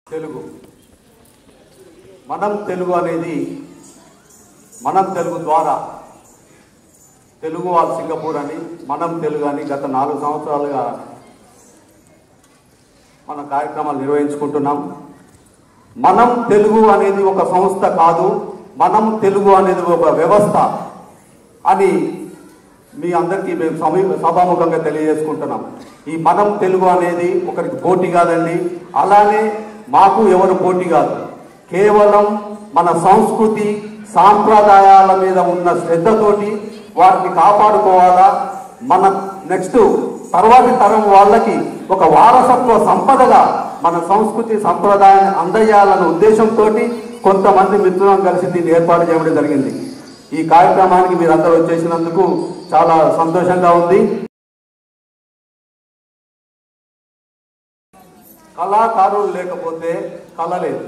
తెలుగు మనం తెలుగు అనేది మనం తెలుగు ద్వారా తెలుగు వాళ్ళు సింగపూర్ అని మనం తెలుగు అని గత నాలుగు సంవత్సరాలుగా మన కార్యక్రమాలు నిర్వహించుకుంటున్నాం మనం తెలుగు అనేది ఒక సంస్థ కాదు మనం తెలుగు అనేది ఒక వ్యవస్థ అని మీ అందరికీ మేము సమీ సభాముఖంగా తెలియజేసుకుంటున్నాం ఈ మనం తెలుగు అనేది ఒకరికి పోటీ కాదండి అలానే మాకు ఎవరు పోటీ కాదు కేవలం మన సంస్కృతి సాంప్రదాయాల మీద ఉన్న శ్రద్ధతోటి వాటిని కాపాడుకోవాలా మన నెక్స్ట్ తర్వాతి తరం వాళ్ళకి ఒక వారసత్వ సంపదగా మన సంస్కృతి సంప్రదాయాన్ని అందజేయాలన్న ఉద్దేశంతో కొంతమంది మిత్రులను కలిసి దీన్ని ఏర్పాటు చేయడం జరిగింది ఈ కార్యక్రమానికి మీరందరూ వచ్చేసినందుకు చాలా సంతోషంగా ఉంది కళాకారులు లేకపోతే కళ లేదు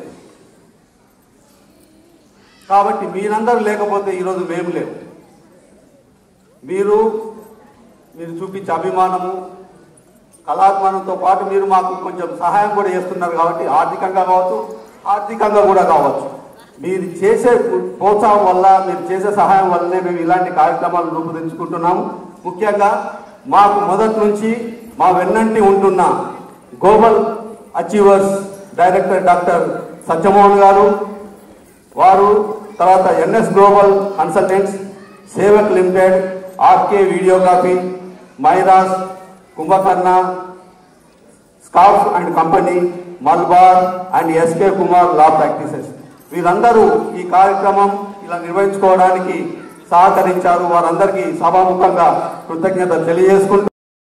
కాబట్టి మీరందరూ లేకపోతే ఈరోజు మేము లేవు మీరు మీరు చూపించే అభిమానము కళాభిమానంతో పాటు మీరు మాకు కొంచెం సహాయం కూడా చేస్తున్నారు కాబట్టి ఆర్థికంగా కావచ్చు ఆర్థికంగా కూడా కావచ్చు మీరు చేసే ప్రోత్సాహం వల్ల మీరు చేసే సహాయం వల్లనే మేము ఇలాంటి కార్యక్రమాలు రూపుదించుకుంటున్నాము ముఖ్యంగా మాకు మొదటి నుంచి మా వెన్నంటి ఉంటున్న global achievers director doctor Satyamohan గారు వారు తర్వాత NS global consultants Sevak limited RK videography Mairas Kumbhakarna scarf and company Malabar and SK Kumar law practices వీరందరూ ఈ కార్యక్రమం ఇలా నిర్వహించుకోవడానికి సహకరించారు వారందరికీ సభాముఖంగా కృతజ్ఞత తెలియజేసుకుంటూ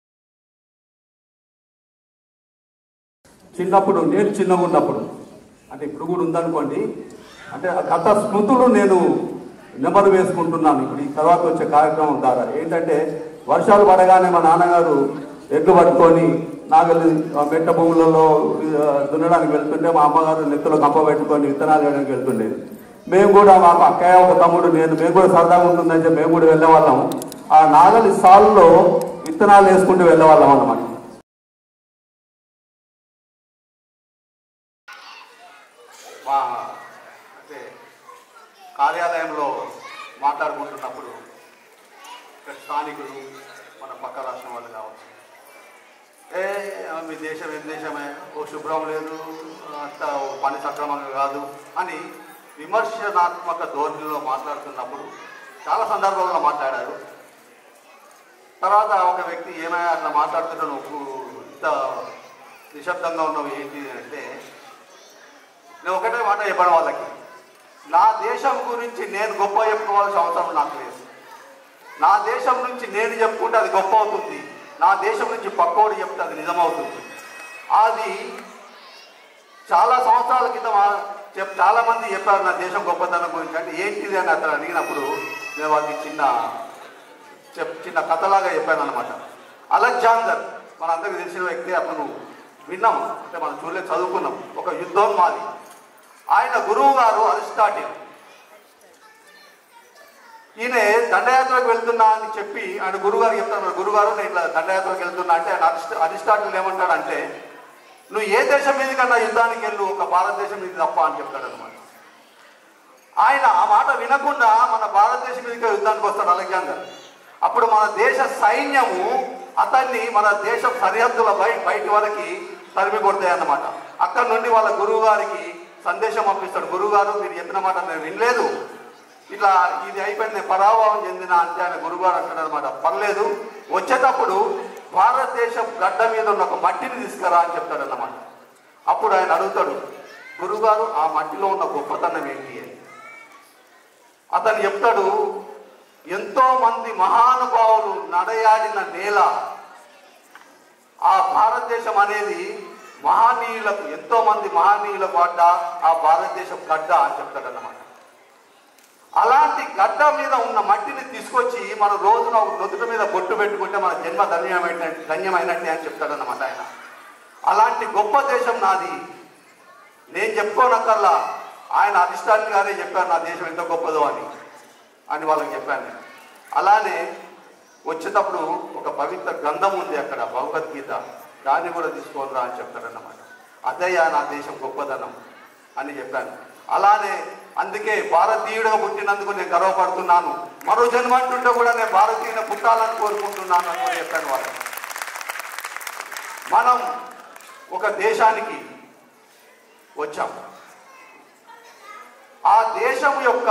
చిన్నప్పుడు నేను చిన్నగా ఉన్నప్పుడు అంటే ఇప్పుడు కూడా ఉందనుకోండి అంటే ఆ గత స్మృతులు నేను నెమరు వేసుకుంటున్నాను ఇప్పుడు ఈ తర్వాత వచ్చే కార్యక్రమం ద్వారా ఏంటంటే వర్షాలు పడగానే మా నాన్నగారు ఎగ్గు పట్టుకొని నాగలి ఆ మెట్ట భూములలో ఆ, దున్నడానికి వెళ్తుంటే మా అమ్మగారు నెత్తులో కంప పెట్టుకొని విత్తనాలు వేయడానికి వెళ్తుండేది మేము కూడా మా అక్కయ్య ఒక తమ్ముడు నేను మేము కూడా సరదాగా ఉంటుందని చెప్పి మేము కూడా వెళ్ళేవాళ్ళం ఆ నాగలి సాల్లో విత్తనాలు వేసుకుంటూ వెళ్ళేవాళ్ళం అన్నమాట మా అంటే కార్యాలయంలో మాట్లాడుకుంటున్నప్పుడు ఇక్కడ స్థానికులు మన పక్క రాష్ట్రం వాళ్ళు కావచ్చు ఏ ఆ, మీ దేశం ఏం దేశమే ఓ శుభ్రం లేదు అంత ఓ పని సక్రమంగా కాదు అని విమర్శనాత్మక ధోరణిలో మాట్లాడుతున్నప్పుడు చాలా సందర్భాల్లో మాట్లాడారు తర్వాత ఒక వ్యక్తి ఏమైనా అట్లా మాట్లాడుతున్నా నువ్వు ఇంత నిశ్శబ్దంగా ఉన్నావు ఏంటి అంటే నేను ఒకటే మాట చెప్పడం వాళ్ళకి నా దేశం గురించి నేను గొప్ప చెప్పుకోవాల్సిన అవసరం నాకు లేదు నా దేశం నుంచి నేను చెప్పుకుంటే అది గొప్ప అవుతుంది నా దేశం నుంచి పక్కోడు చెప్తే అది నిజమవుతుంది అది చాలా సంవత్సరాల క్రితం ఆ- చెప్ చాలా మంది చెప్పారు నా దేశం గొప్పతనం గురించి అంటే ఏంటిది అని అతను అడిగినప్పుడు నేను వాళ్ళకి చిన్న చెప్ చిన్న కథలాగా చెప్పాను అనమాట అలెగ్జాండర్ మనందరికీ తెలిసిన వ్యక్తి అతను విన్నాం అంటే మనం చూడలేదు చదువుకున్నాం ఒక యుద్ధోన్మాది ఆయన గురువు గారు అరిస్టాటిల్ ఈయన దండయాత్రకు వెళ్తున్నా అని చెప్పి ఆయన గురుగారు చెప్తాను గురుగారు నేను ఇట్లా దండయాత్రకు వెళ్తున్నా అంటే ఆయన అరిస్ట అరిస్టాటిల్ ఏమంటాడంటే నువ్వు ఏ దేశం మీదకన్నా యుద్ధానికి వెళ్ళు ఒక భారతదేశం మీద తప్ప అని చెప్తాడు అనమాట ఆయన ఆ మాట వినకుండా మన భారతదేశం మీదకి యుద్ధానికి వస్తాడు అలెగ్జాండర్ అప్పుడు మన దేశ సైన్యము అతన్ని మన దేశ సరిహద్దుల బయ బయటి వరకు తరిమి కొడతాయి అన్నమాట అక్కడ నుండి వాళ్ళ గురువు గారికి సందేశం పంపిస్తాడు గురువు గారు మీరు చెప్పిన మాట నేను వినలేదు ఇట్లా ఇది అయిపోయింది నేను పరాభవం చెందిన అంటే ఆయన గురుగారు అంటాడు అనమాట పర్లేదు వచ్చేటప్పుడు భారతదేశం గడ్డ మీద ఉన్న ఒక మట్టిని తీసుకురా అని చెప్తాడు అన్నమాట అప్పుడు ఆయన అడుగుతాడు గురుగారు ఆ మట్టిలో ఉన్న గొప్పతనం ఏంటి అని అతను చెప్తాడు ఎంతో మంది మహానుభావులు నడయాడిన నేల ఆ భారతదేశం అనేది మహనీయులకు ఎంతో మంది మహనీయులకు అడ్డ ఆ భారతదేశం గడ్డ అని చెప్తాడు అన్నమాట అలాంటి గడ్డ మీద ఉన్న మట్టిని తీసుకొచ్చి మన రోజున ఒక నుదుట మీద బొట్టు పెట్టుకుంటే మన జన్మ ధన్యమైన ధన్యమైనట్టే అని చెప్తాడు అన్నమాట ఆయన అలాంటి గొప్ప దేశం నాది నేను చెప్పుకోనక్కర్లా ఆయన అధిష్టానికి గారే చెప్పారు నా దేశం ఎంత గొప్పదో అని అని వాళ్ళకి చెప్పాను నేను అలానే వచ్చేటప్పుడు ఒక పవిత్ర గ్రంథం ఉంది అక్కడ భగవద్గీత దాన్ని కూడా తీసుకోనరా అని చెప్తాడన్నమాట అదయ్యా నా దేశం గొప్పదనం అని చెప్పాను అలానే అందుకే భారతీయుడిగా పుట్టినందుకు నేను గర్వపడుతున్నాను మరో జన్మ అంటుంటే కూడా నేను భారతీయుని పుట్టాలని కోరుకుంటున్నాను అని కూడా చెప్పాను వాళ్ళకి మనం ఒక దేశానికి వచ్చాం ఆ దేశం యొక్క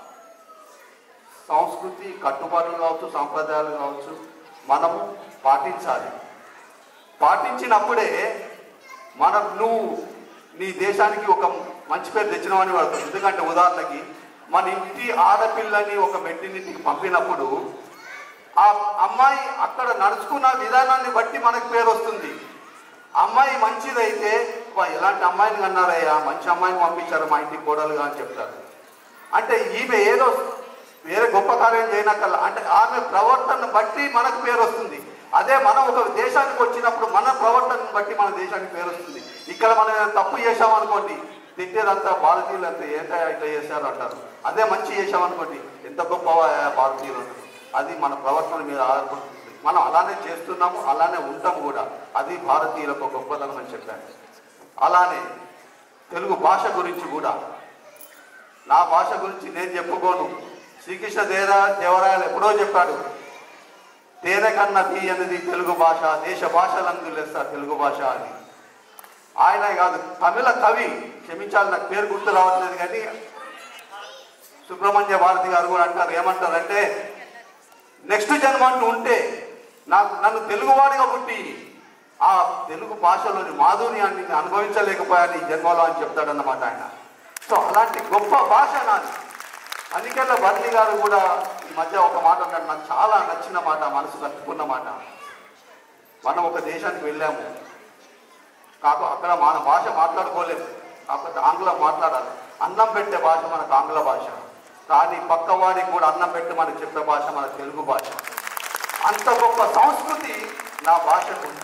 సంస్కృతి కట్టుబాట్లు కావచ్చు సాంప్రదాయాలు కావచ్చు మనము పాటించాలి పాటించినప్పుడే మనం నువ్వు నీ దేశానికి ఒక మంచి పేరు తెచ్చినామని వాడుతుంది ఎందుకంటే ఉదాహరణకి మన ఇంటి ఆడపిల్లని ఒక మెట్టినింటికి పంపినప్పుడు ఆ అమ్మాయి అక్కడ నడుచుకున్న విధానాన్ని బట్టి మనకు పేరు వస్తుంది అమ్మాయి మంచిదైతే "వా, ఎలాంటి అమ్మాయిని కన్నారయ్యా మంచి అమ్మాయిని పంపించారు మా ఇంటికి కోడలుగా అని చెప్తారు అంటే ఈమె ఏదో వేరే గొప్ప కార్యం చేయనక్కల్లా అంటే ఆమె ప్రవర్తన బట్టి మనకు పేరు వస్తుంది అదే మనం ఒక దేశానికి వచ్చినప్పుడు మన ప్రవర్తనను బట్టి మన దేశానికి పేరు వస్తుంది ఇక్కడ మనం ఏదైనా తప్పు చేశామనుకోండి తిట్టేదంతా భారతీయులు అంతా ఏంటో ఇట్లా చేశారు అంటారు అదే మంచి చేశామనుకోండి ఎంత గొప్ప భారతీయులు అంటారు. అది మన ప్రవర్తన మీద ఆధారపడుతుంది మనం అలానే చేస్తున్నాము అలానే ఉంటాం కూడా అది భారతీయులకు ఒక గొప్పతనం అని చెప్పాను అలానే తెలుగు భాష గురించి కూడా నా భాష గురించి నేను చెప్పుకోను శ్రీకృష్ణ దేవరా దేవరాయలు ఎప్పుడో చెప్పాడు తేనె కన్నా తీయనిది తెలుగు భాష దేశ భాషలందు లెస్స తెలుగు భాష అని ఆయన కాదు తమిళ కవి క్షమించాలి నాకు పేరు గుర్తు రావట్లేదు కానీ సుబ్రహ్మణ్య భారతి గారు కూడా అంటారు ఏమంటారంటే నెక్స్ట్ జన్మ అంటూ ఉంటే నాకు నన్ను తెలుగువాడిగా పుట్టి ఆ తెలుగు భాషలోని మాధుర్యాన్ని నేను అనుభవించలేకపోయాను ఈ జన్మలో అని చెప్తాడన్నమాట ఆయన సో అలాంటి గొప్ప భాష నాది అనికెళ్ళ భరణి గారు కూడా ఈ మధ్య ఒక మాట అన్నాడు నాకు చాలా నచ్చిన మాట మనసు కట్టుకున్న మాట మనం ఒక దేశానికి వెళ్ళాము కాక అక్కడ మన భాష మాట్లాడుకోలేము కాకపోతే ఆంగ్లం మాట్లాడాలి అన్నం పెట్టే భాష మనకు ఆంగ్ల భాష కానీ పక్కవాడికి కూడా అన్నం పెట్టి మనకు చెప్పే భాష మన తెలుగు భాష అంత గొప్ప సంస్కృతి నా భాషకు ఉంది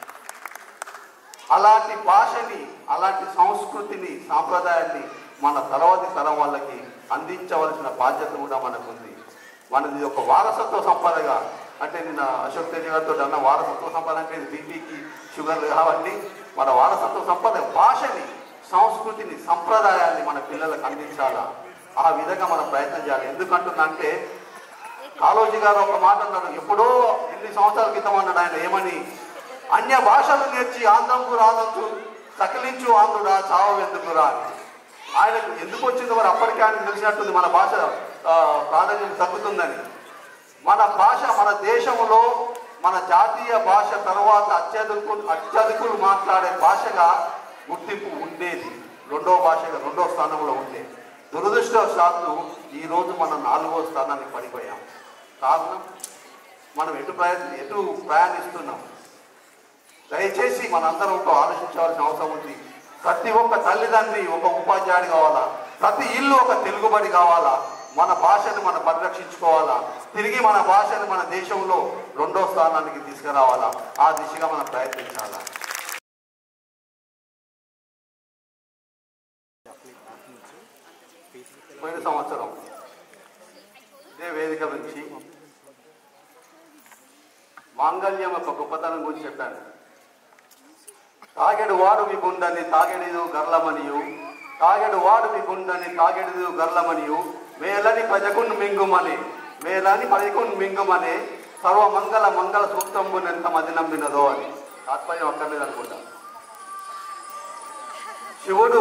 అలాంటి భాషని అలాంటి సంస్కృతిని సాంప్రదాయాన్ని మన తర్వాతి తరం వాళ్ళకి అందించవలసిన బాధ్యత కూడా మనకుంది మనది ఒక వారసత్వ సంపదగా అంటే నిన్న అశోక్ తేజ గారితో అన్న వారసత్వ సంపద అంటే ఇది బీపీకి షుగర్ కాబట్టి మన వారసత్వ సంపద భాషని సంస్కృతిని సంప్రదాయాన్ని మన పిల్లలకు అందించాలా ఆ విధంగా మనం ప్రయత్నం చేయాలి ఎందుకంటున్నా అంటే కాళోజీ గారు ఒక మాట అన్నాడు ఎప్పుడో ఎన్ని సంవత్సరాల క్రితం అన్నాడు ఆయన ఏమని అన్య భాషలు నేర్చి ఆంధ్రంకు రాదంచు సకిలించు ఆంధ్రుడా చావు ఎందుకురా అని ఆయనకు ఎందుకు వచ్చిందో మరి అప్పటికే ఆయనకు తెలిసినట్టుంది మన భాష ఆ, ప్రాధాన్యం తగ్గుతుందని మన భాష మన దేశంలో మన జాతీయ భాష తర్వాత అత్యధికు అత్యధికులు మాట్లాడే భాషగా గుర్తింపు ఉండేది రెండో భాషగా రెండో స్థానంలో ఉండేది దురదృష్టవశాత్తు ఈ రోజు మనం నాలుగో స్థానానికి పడిపోయాం కారణం మనం ఎటు ప్రయత్నం ఎటు ప్రయాణిస్తున్నాం దయచేసి మనందరం ఒక ఆలోచించవలసిన అవసరం ఉంది ప్రతి ఒక్క తల్లిదండ్రి ఒక ఉపాధ్యాయుడు కావాలా ప్రతి ఇల్లు ఒక తెలుగుబడి కావాలా మన భాషను మనం పరిరక్షించుకోవాలా తిరిగి మన భాషను మన దేశంలో రెండో స్థానానికి తీసుకురావాలా ఆ దిశగా మనం ప్రయత్నించాలా పోయిన సంవత్సరం ఇదే వేదిక నుంచి మాంగళ్యం యొక్క గొప్పతనం గురించి చెప్పాను తాగెడు వాడు మీ గుండని తాగెడిదు గర్లమనియు తాగెడు వాడు మీ గుండని తాగెడిదు గర్లమనియు మేలని ప్రజకున్ మింగుమని మేలని ప్రజకున్ మింగుమని సర్వ మంగళ మంగళ సూత్రంబు ఎంత మది నమ్మినదో అని తాత్పర్యం అక్కర్లేదు అనుకుంటా శివుడు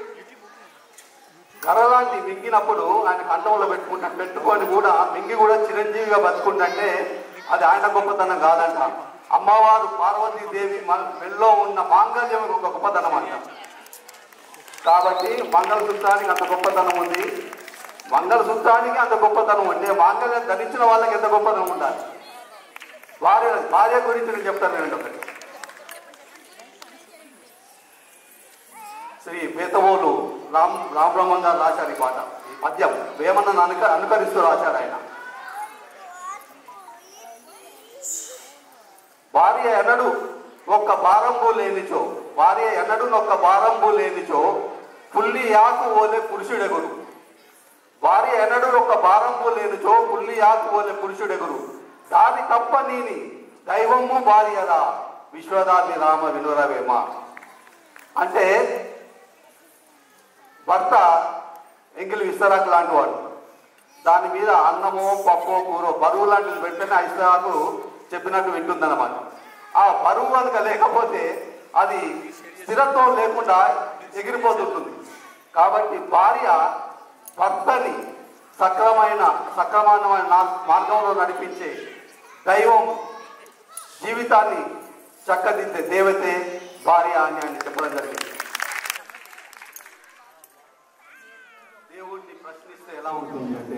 గరలాంటి మింగినప్పుడు ఆయన కంఠంలో పెట్టుకుంటా పెట్టుకొని కూడా మింగి కూడా చిరంజీవిగా బతుకుంటే అది ఆయన గొప్పతనం కాదంట అమ్మవారు పార్వతీదేవి మన మెల్లో ఉన్న మాంగళ్యం ఒక గొప్పతనం అంట కాబట్టి మంగళసూత్రానికి అంత గొప్పతనం ఉంది మంగళసూత్రానికి అంత గొప్పతనం ఉంది మాంగళ్యం ధరించిన వాళ్ళకి ఎంత గొప్పతనం ఉండాలి భార్య భార్య గురించి నేను చెప్తాను నేను ఒకటి శ్రీ బేతవోలు రామ్ రామబ్రహ్మం గారు రాశారు ఈ పాట ఈ పద్యం వేమన్నను అనుక అనుకరిస్తూ రాశారు ఆయన భార్య ఎన్నడు ఒక్క భారంబు లేనిచో భార్య ఎన్నడు ఒక్క భారంబు లేనిచో పుల్లి యాకు ఓలే పురుషుడెగురు భార్య ఎన్నడు ఒక భారంబు లేనిచో పుల్లి యాకు ఓలే పురుషుడెగురు దాని తప్ప నీని దైవము భార్యరా విశ్వదాభి రామ వినురవేమ అంటే భర్త ఎంగిలి విస్తరాకు లాంటి వాడు దాని మీద అన్నమో పప్పు కూర బరువు లాంటిది పెడితేనే ఆ ఇస్తరాకు చెప్పినట్టు వింటుందన్నమాట ఆ బరువు కనుక లేకపోతే అది స్థిరత్వం లేకుండా ఎగిరిపోతుంటుంది కాబట్టి భార్య భర్తని సక్రమైన సక్రమమైన నా- మార్గంలో నడిపించే దైవం జీవితాన్ని చక్కదిద్దే దేవతే భార్య అని ఆయన చెప్పడం జరిగింది దేవుణ్ణి ప్రశ్నిస్తే ఎలా ఉంటుంది అంటే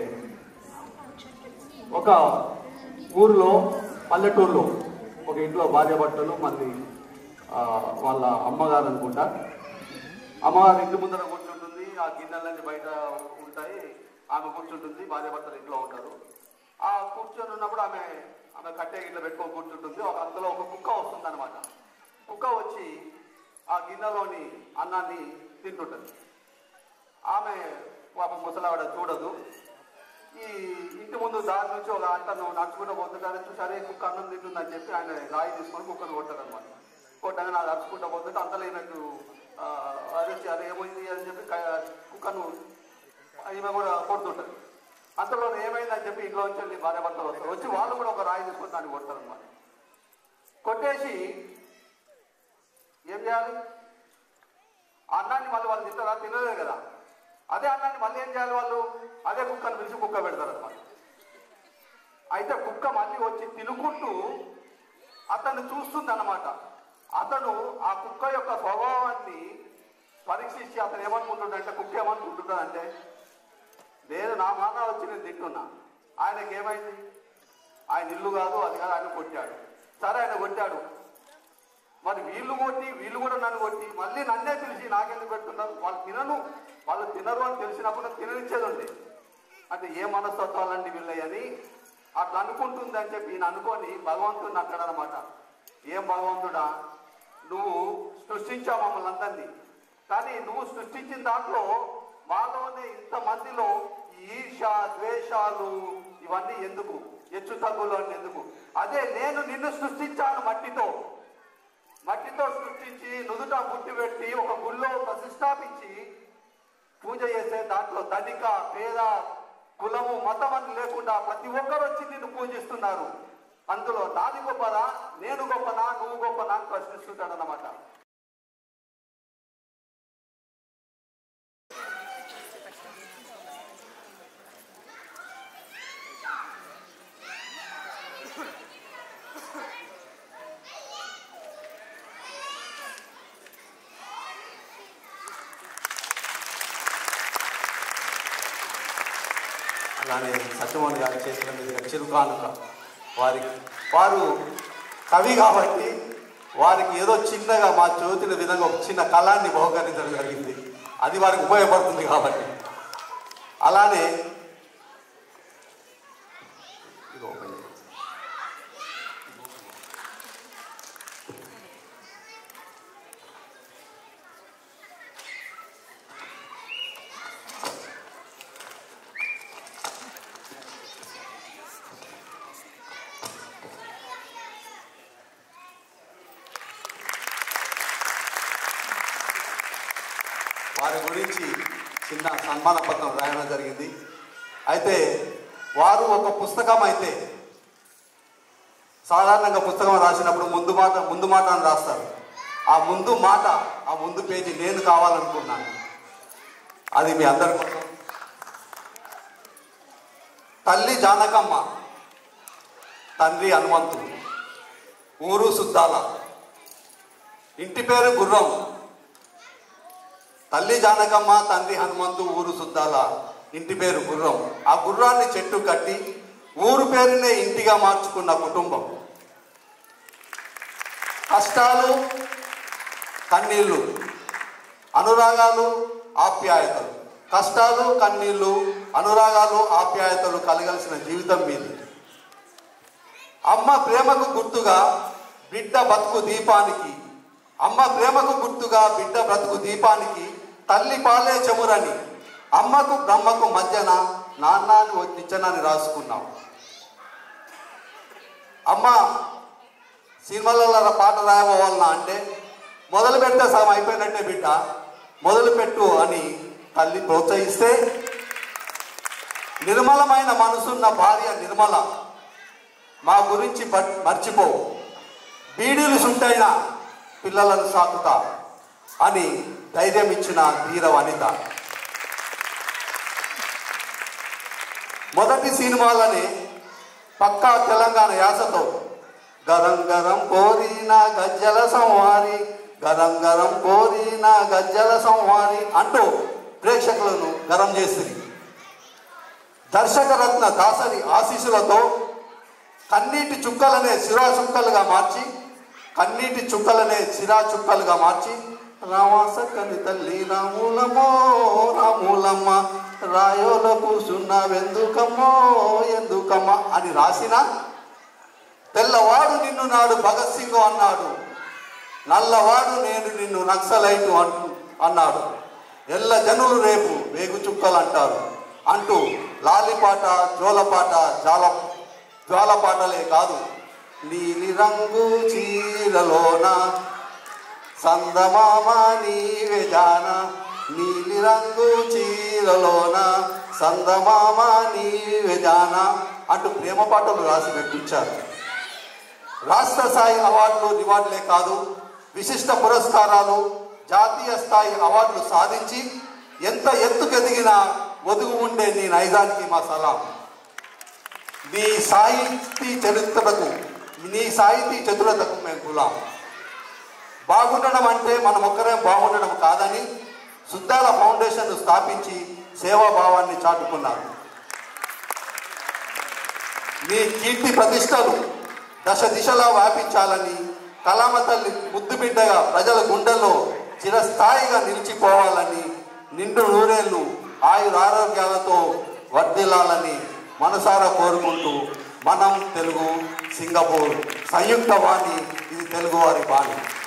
ఒక ఊర్లో పల్లెటూరులో ఒక ఇంట్లో భార్య భర్తలు మళ్ళీ ఆ, వాళ్ళ అమ్మగారు అనుకుంటా అమ్మగారు ఇంటి ముందర కూర్చుంటుంది ఆ గిన్నెలన్నీ బయట ఉంటాయి ఆమె కూర్చుంటుంది భార్య భర్తలు ఇంట్లో ఉంటారు ఆ కూర్చొని ఉన్నప్పుడు ఆమె ఆమె కట్టె గిన్నె పెట్టుకొని కూర్చుంటుంది ఒక అందులో ఒక కుక్క వస్తుంది అనమాట కుక్క వచ్చి ఆ గిన్నెలోని అన్నాన్ని తింటుంటుంది ఆమె పాప ముసలావిడ చూడదు ఈ ఇంటి ముందు దారి నుంచి ఒక అతను నడుచుకుంటూ పోతుంటారు చూసారే కుక్క అన్నం తింటుందని చెప్పి ఆయన రాయి తీసుకొని కుక్కను కొట్టారు అనమాట కొట్టగానే అది నడుచుకుంటూ పోతుంటే అంతలో ఈమెకు ఆ, అదే వచ్చి అదే ఏమైంది అని చెప్పి క- కుక్కను ఈమె కూడా కొడుతుంటది అంతలో ఏమైందని చెప్పి ఇంట్లో నుంచి వెళ్ళి భార్య భర్తలు వస్తారు వచ్చి వాళ్ళు కూడా ఒక రాయి తీసుకొని దాన్ని కొడతారు అనమాట కొట్టేసి ఏం చేయాలి ఆ అన్నాన్ని మళ్ళీ వాళ్ళు తింటారా తినలేదు కదా అదే అన్నాన్ని మళ్ళీ ఏం చేయాలి వాళ్ళు అదే కుక్కను పిలిచి కుక్క పెడతారు అనమాట అయితే కుక్క మళ్ళీ వచ్చి తినుకుంటూ అతన్ని చూస్తుంది అనమాట అతను ఆ కుక్క యొక్క స్వభావాన్ని పరీక్షించి అతను ఏమనుకుంటుండంటే కుక్క ఏమనుకుంటుందంటే నేను నా మాట వచ్చి నేను తింటున్నా ఆయనకి ఏమైంది ఆయన ఇల్లు కాదు అది కాదు ఆయన కొట్టాడు సరే ఆయన కొట్టాడు మరి వీళ్ళు కొట్టి వీళ్ళు కూడా నన్ను కొట్టి మళ్ళీ నన్నే పిలిచి నాకెందుకు పెడుతున్నారు వాళ్ళు తినను వాళ్ళు తినరు అని తెలిసినప్పుడు తిననిచ్చేది ఉంది అంటే ఏ మనస్తత్వాలండి వీళ్ళని అట్లా అనుకుంటుంది అని చెప్పి ఈయన అనుకొని భగవంతుడిని అంటాడనమాట ఏం భగవంతుడా నువ్వు సృష్టించావు మమ్మల్ని అందరినీ కానీ నువ్వు సృష్టించిన దాంట్లో మాలోనే ఇంతమందిలో ఈ ఈర్ష ద్వేషాలు ఇవన్నీ ఎందుకు హెచ్చు తగ్గులు అని ఎందుకు అదే నేను నిన్ను సృష్టించాను మట్టితో మట్టితో సృష్టించి నుదుట బుట్టి పెట్టి ఒక గుళ్ళో ప్రతిష్టాపించి పూజ చేసే దాంట్లో ధనిక పేద కులము మతం అని లేకుండా ప్రతి ఒక్కరు వచ్చి నిన్ను పూజిస్తున్నారు అందులో నాది గొప్పదా నేను గొప్పనా నువ్వు గొప్పనా అని ప్రశ్నిస్తుంటాడు అన్నమాట అలానే సత్యమోహన్ గారు చేసిన మీదుగా చిరుకానుక వారికి వారు కవి కాబట్టి వారికి ఏదో చిన్నగా మా చోతిన విధంగా ఒక చిన్న కళాన్ని బహుకరించడం జరిగింది అది వారికి ఉపయోగపడుతుంది కాబట్టి అలానే ఇది ఓపెన్ చేయండి. వారి గురించి చిన్న సన్మాన పత్రం రాయడం జరిగింది అయితే వారు ఒక పుస్తకం అయితే సాధారణంగా పుస్తకం రాసినప్పుడు ముందు మాట ముందు మాట అని రాస్తారు ఆ ముందు మాట ఆ ముందు పేజీ నేను కావాలనుకున్నాను అది మీ అందరి కోసం తల్లి జానకమ్మ తండ్రి హనుమంతు ఊరు సుద్దాల ఇంటి పేరు గుర్రం తల్లి జానకమ్మ తండ్రి హనుమంతు ఊరు సుద్దాల ఇంటి పేరు గుర్రం ఆ గుర్రాన్ని చెట్టు కట్టి ఊరు పేరునే ఇంటిగా మార్చుకున్న కుటుంబం కష్టాలు కన్నీళ్ళు అనురాగాలు ఆప్యాయతలు కష్టాలు కన్నీళ్ళు అనురాగాలు ఆప్యాయతలు కలగాల్సిన జీవితం మీది అమ్మ ప్రేమకు గుర్తుగా బిడ్డ బతుకు దీపానికి అమ్మ ప్రేమకు గుర్తుగా బిడ్డ బ్రతుకు దీపానికి తల్లి పాలే చెమురని అమ్మకు బ్రహ్మకు మధ్యన నాన్నాని నిచ్చనని రాసుకున్నాం అమ్మ సినిమాలలో పాట రాయబోవాలన్నా అంటే మొదలు పెట్టే సగం అయిపోయినట్టే బిడ్డ మొదలు పెట్టు అని తల్లి ప్రోత్సహిస్తే నిర్మలమైన మనసున్న భార్య నిర్మల మా గురించి బట్ మర్చిపో బీడీలు సుంటైన పిల్లలను సాకుతా అని ధైర్యం ఇచ్చిన ధీర వనిత మొదటి సినిమాలని పక్కా తెలంగాణ యాసతో గరం గరం కోరిన గజ్జల సంహారి గరం గరం కోరిన గజ్జల సంహారి అంటూ ప్రేక్షకులను గరం చేసింది దర్శకరత్న దాసరి ఆశీస్సులతో కన్నీటి చుక్కలనే సిరా చుక్కలుగా మార్చి కన్నీటి చుక్కలనే సిరా చుక్కలుగా మార్చి రామాసక్కని తల్లి రాములమో రాములమ్మ రాయోల కూసున్నావెందుకమ్మో ఎందుకమ్మ అని రాసిన తెల్లవాడు నిన్ను నాడు భగత్ సింగ్ అన్నాడు నల్లవాడు నేను నిన్ను నక్సలైటు అంటు అన్నాడు ఎల్ల జనులు రేపు వేగు చుక్కలు అంటారు అంటూ లాలిపాట జోలపాట జాల జ్వాలపాటలే కాదు నీలి రంగు చీరలోన సందమామ నీవే జాన నీలి రంగు చీరలోన సందమామ నీవే జాన అంటూ ప్రేమ పాటలు రాసి పెట్టించారు రాష్ట్ర స్థాయి అవార్డులు రివార్డులే కాదు విశిష్ట పురస్కారాలు జాతీయ స్థాయి అవార్డులు సాధించి ఎంత ఎత్తుకెదిగినా ఒదుగు ఉండే నీ నైజానికి మా సలాం నీ సాహితీ చరిత్రకు నీ సాహితీ చతురతకు మేము గులాం బాగుండడం అంటే మనం ఒక్కరే బాగుండడం కాదని సుద్దాల ఫౌండేషన్ స్థాపించి సేవాభావాన్ని చాటుకున్నారు మీ కీర్తి ప్రతిష్టలు దశ దిశలా వ్యాపించాలని కలామ తల్లి ముద్దు బిడ్డగా ప్రజల గుండెల్లో చిరస్థాయిగా నిలిచిపోవాలని నిండు నూరేళ్లు ఆయురారోగ్యాలతో వర్ధిల్లాలని మనసారా కోరుకుంటూ మనం తెలుగు సింగపూర్ సంయుక్త వాణి ఇది తెలుగువారి బాణి